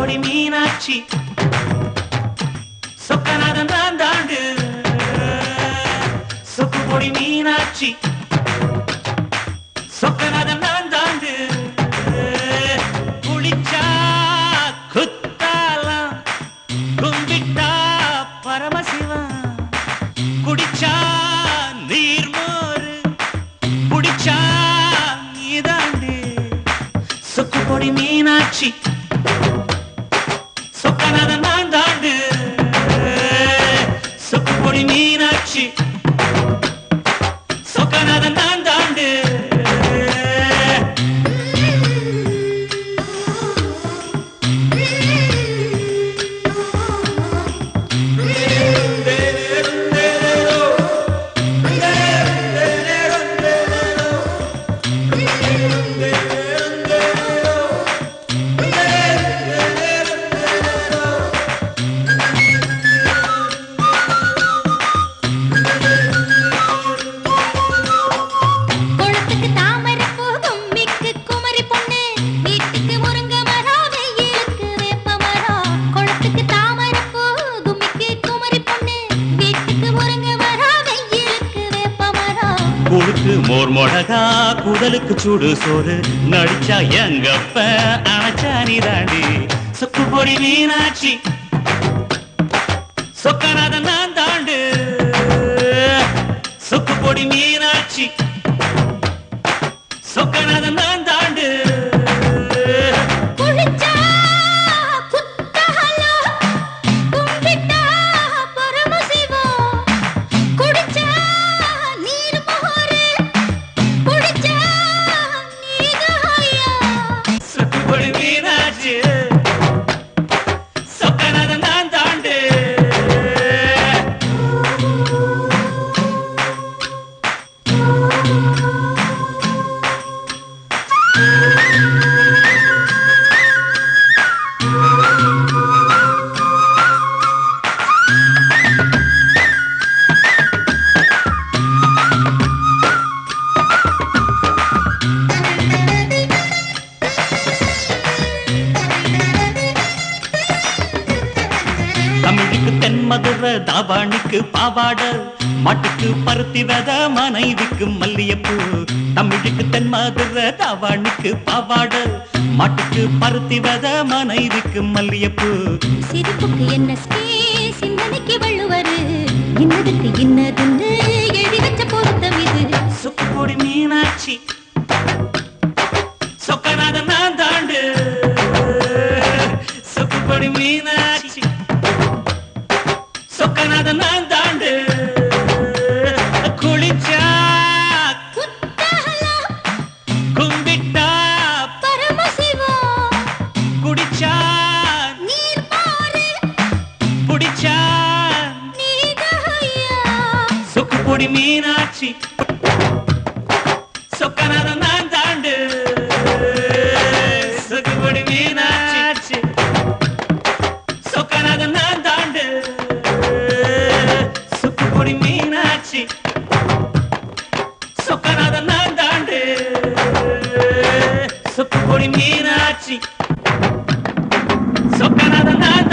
சொக்குபொடி மீனாட்சி சொக்கநாதன் தான் தாண்டு சொக்குபொடி மீனாட்சி சொக்கநாதன் தான் தாண்டு குளிச்சா குத்தாலாம் கும்பிட்டா பரமசிவன் குடிச்சா நீர்மோரு குடிச்சா நீதாண்டு சொக்குபொடி மீனாட்சி சொக்கநாதன் நான் தாண்டு சொக்குபொடி மீனாட்சி சொக்கநாதன் நான் தாண்டு குளத்துக்கு தாமரை பூ கும்மிக்கு குமரி பொண்ணு வீட்டுக்கு முருங்க மரம் வெயிலுக்கு வேப்ப மரம் குளத்துக்கு தாமரை பூ கும்மிக்கு குமரி பொண்ணு வீட்டுக்கு முருங்க மரம் வெயிலுக்கு வேப்ப மரம் குழுக்கு மோர் மிளகா குடலுக்கு சூடு சோறு நடிச்சா எங்கப்ப அணைச்சா நீ தாண்டி சொக்கு பொடி மீனாட்சி சொக்கநாதன் நான் தாண்டு சொக்கு பொடி மீனாட்சி சொக்கநாதன் நான் தாண்டு குளிச்சா குத்தாலம் கும்பிட்டா பரமசிவம் குடிச்சா நீர் மோரு குடிச்சா நீதாயா சொக்கு பொடி மீனாட்சி சொக்கநாதன் நான் தாண்டு தமிழுக்கு தென்மதுர தாவாணிக்கு பாவாட மாட்டுக்கு பருத்தி வித மனைவிக்கு மல்லியப்பூ தமிழுக்கு தென்மதுர தாவாணிக்கு பாவாட மாட்டுக்கு பருத்தி வித மனைவிக்கு மல்லியப்பூ சிரிப்புக்கு என்ன ஸ்பேஸ் சிந்தனைக்கு வள்ளுவரு இன்னதுக்கு இன்னதுன்னு எழுதி வச்ச பொருத்தம் இது சுக்குப்பொடி மீனாட்சி சொக்கநாதன் நான் தாண்டு சுக்குப்பொடி மீனாட்சி சொக்கநாதன் நான் தாண்டு குளிச்சா குத்தாலம் கும்பிட்டா பரமசிவம் குடிச்சா நீர் மோரு புடிச்சா நீதாயா சொக்குப்பொடி மீனாட்சி சொக்கநாதன் நான் தாண்டு சொக்குப்பொடி மீனாட்சி சொக்கநாதன் நான் தாண்டு சொக்குப்பொடி மீனாட்சி சொக்கநாதன் நான் தாண்டு சொக்குப்பொடி மீனாட்சி சொக்கநாதன் நான்